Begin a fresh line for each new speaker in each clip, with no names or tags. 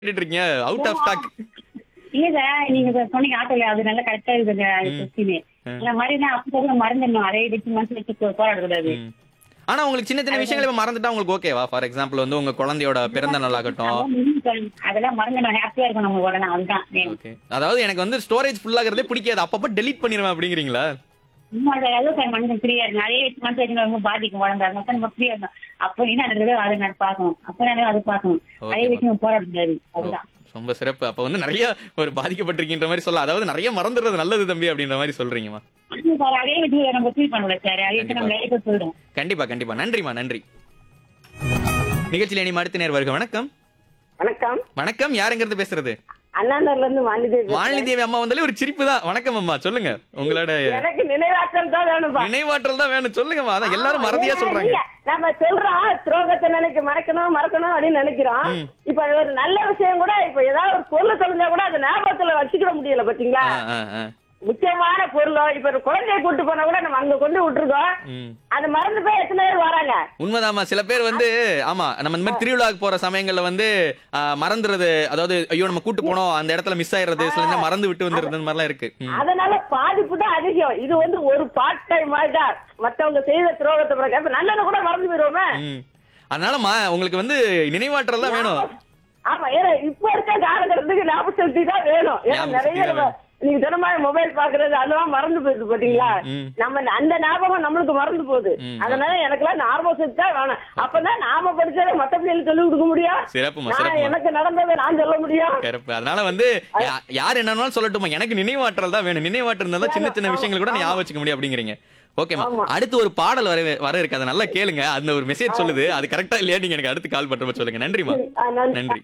கேட்டுட்டு இருக்கீங்க out of stock
இல்ல நீங்க இப்ப சொன்னீங்க ஆட்டோல அது நல்லா கரெக்டா இருக்குங்க கொஸ்டின் இந்த மாதிரி தான் அப்போ மறந்துடணும் அதே வச்சு மனசு வச்சு போ- போராடக்கூடாது
ஆனா உங்களுக்கு சின்ன சின்ன விஷயங்களை இப்ப மறந்துட்டா உங்களுக்கு ஓகேவா ஃபார் எக்ஸாம்பிள் வந்து உங்க குழந்தையோட பிறந்த நாள் ஆகட்டும்
அதெல்லாம் முடிஞ்சுக்கணும். அதெல்லாம் மறந்துடணும் ஹாப்பியா இருக்கணும் நம்ம உடனே அதுதான் வேணும்
ஓகே அதாவது எனக்கு வந்து ஸ்டோரேஜ் ஃபுல் ஆகிறதே பிடிக்காது அப்பப்ப டெலீட் பண்ணிடுவேன் அப்படிங்கிறீங்களா
சும்மா அந்த அளவுக்கு என் மனசு ஃப்ரீயா இருக்கும் அதே வச்சு மனசு வச்சு ரொம்ப பாதிக்கும் உடம்பு அது மட்டும் நம்ம ஃப்ரீயா இருக்கும் அப்போ என்ன நடக்குதோ அதை நான் பார்க்கணும் அப்போ நான் அதை பார்க்கணும் அதே வச்சு நம்ம போராடக்கூடாது அதுதான்
ரொம்ப சிறப்பு அப்ப வந்து நிறைய ஒரு பாதிக்கப்பட்டிருக்கின்ற மாதிரி சொல்ல அதாவது நிறைய மறந்துடுறது நல்லது தம்பி அப்படின்ற மாதிரி சொல்றீங்கம்மா
சார் அதே வச்சு நம்ம ஃபீல் பண்ணல சார் அதே வச்சு நம்ம லைஃபை சொல்றோம்
கண்டிப்பா கண்டிப்பா நன்றிமா நன்றி நிகழ்ச்சியில் இனி அடுத்த நேர் வருக வணக்கம்
வணக்கம்
வணக்கம் யாருங்கிறது பேசுறது
அண்ணாநகர்ல இருந்து வாணிதேவி
மாலினி தேவி அம்மா வந்தாலே ஒரு சிரிப்பு தான் வணக்கம் அம்மா சொல்லுங்க உங்களோட
எனக்கு நினைவாற்றல் தான் வேணும்பா
நினைவாற்றல் தான் வேணும் சொல்லுங்கம்மா அதான் எல்லாரும் மறதியா சொல்றாங்க
இல்ல, நம்ம சொல்றோம் துரோகத்தை நினைக்க மறக்கணும் மறக்கணும் அப்படின்னு நினைக்கிறோம் இப்ப அது ஒரு நல்ல விஷயம் கூட இப்ப ஏதாவது ஒரு பொருள் தொலைஞ்சா கூட அது ஞாபகத்துல வச்சுக்கிட முடியல பாத்தீங்களா
ஆ, ஆ, ஆ.
முக்கியமான பொருளோ இப்ப ஒரு குழந்தைய கூட்டு போனா கூட நம்ம அங்க கொண்டு விட்டுருக்கோம்
ம்.
அது மறந்து போய் எத்தனை பேர் வராங்க
உண்மைதாம்மா சில பேர் வந்து ஆமா நம்ம இந்த மாதிரி திருவிழாவுக்கு போற சமயங்கள்ல வந்து ஆ, மறந்துறது அதாவது ஐயோ நம்ம கூட்டு போனோம் அந்த இடத்துல மிஸ் ஆயிடுறது சில நேரம் மறந்து விட்டு வந்துருது இந்த மாதிரிலாம் இருக்கு ம்.
அதனால பாதிப்பு தான் அதிகம் இது வந்து ஒரு பார்ட் டைம் மாதிரி தான் மத்தவங்க செய்த துரோகத்தை பிறகு இப்ப நல்லதை கூட மறந்து போயிருவோமே
ம். அதனாலமா உங்களுக்கு வந்து நினைவாற்றல் தான் வேணும்
ஆமா ஏன்னா இப்ப இருக்க காலகட்டத்துக்கு ஞாபக சக்தி தான் வேணும் ஏன்னா
ஞாபக
நிறைய
சக்தி தான்
நம்ம- நீங்க தினமாக மொபைல் பாக்குறது அதெல்லாம் மறந்து போயிடுது பாத்தீங்களா
ம்.
நம்ம அந்த ஞாபகம் நம்மளுக்கு மறந்து போகுது
ம்.
அதனால எனக்கெல்லாம் ஞாபக சக்தி தான் வேணும் அப்பதான் நாம படிச்சதை மத்த பிள்ளைகளுக்கு சொல்லி கொடுக்க முடியும்
சிறப்புமா
நான்
சிறப்புமா
எனக்கு நடந்ததை நான் சொல்ல முடியும்
சிறப்பு அதனால வந்து யா- யார் என்னன்னாலும் சொல்லட்டுமா எனக்கு நினைவாற்றல் தான் வேணும் நினைவாற்றல் இருந்தா தான் சின்ன சின்ன விஷயங்கள் கூட ஞாபகம் வச்சுக்க முடியும் அப்படிங்கிறீங்க ஓகேமா
ஆமா.
அடுத்து ஒரு பாடல் வர வர இருக்கு அதை நல்லா கேளுங்க அந்த ஒரு மெசேஜ் சொல்லுது அது கரெக்டா இல்லையா நீங்க எனக்கு அடுத்து கால் பண்றப்ப சொல்லுங்க நன்றிமா
ஆ, நன்றி.
நன்றி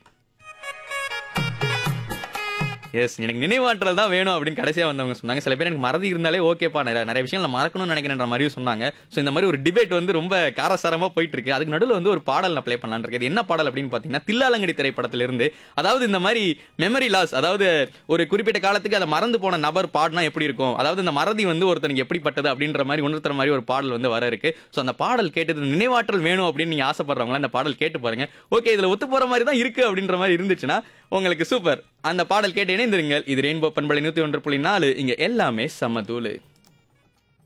எஸ் எனக்கு நினைவாற்றல் தான் வேணும் அப்படின்னு கடைசியா வந்தவங்க சொன்னாங்க சில பேர் எனக்கு மறதி இருந்தாலே ஓகேப்பா நிறைய நிறைய விஷயம் நான் மறக்கணும்னு நினைக்கிறேன்ற மாதிரியும் சொன்னாங்க ஸோ இந்த மாதிரி ஒரு டிபேட் வந்து ரொம்ப காரசாரமா போயிட்டு இருக்கு அதுக்கு நடுவில் வந்து ஒரு பாடல் நான் ப்ளே பண்ணலான்னு இருக்கேன் இது என்ன பாடல் அப்படின்னு பார்த்தீங்கன்னா தில்லாலங்கடி திரைப்படத்திலிருந்து அதாவது இந்த மாதிரி மெமரி லாஸ் அதாவது ஒரு குறிப்பிட்ட காலத்துக்கு அதை மறந்து போன நபர் பாடினா எப்படி இருக்கும் அதாவது இந்த மறதி வந்து ஒருத்தனுக்கு எப்படிப்பட்டது அப்படின்ற மாதிரி உணர்த்துற மாதிரி ஒரு பாடல் வந்து வர இருக்கு ஸோ அந்த பாடல் கேட்டது நினைவாற்றல் வேணும் அப்படின்னு நீங்க ஆசைப்படுறவங்களா அந்த பாடல் கேட்டு பாருங்க ஓகே இதுல ஒத்து போற மாதிரி தான் இருக்கு அப்படின்ற மாதிரி இருந்துச்சுன்னா உங்களுக்கு சூப்பர் அந்த பாடல் கேட்டு இணைந்திருங்கள் இது ரெயின்போ பண்பலை நூத்தி ஒன்று புள்ளி நாலு இங்க எல்லாமே சமதூளு